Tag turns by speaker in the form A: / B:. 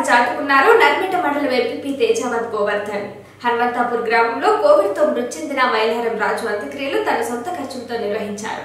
A: చాటుకున్నారు నర్మిట మండలం ఎంపీ తేజావత్ గోవర్ధన్ హనుమంతాపూర్ గ్రామంలో కోవిడ్ తో మృతి చెందిన మైలారం రాజు అంత్యక్రియలు తన సొంత ఖర్చులతో నిర్వహించారు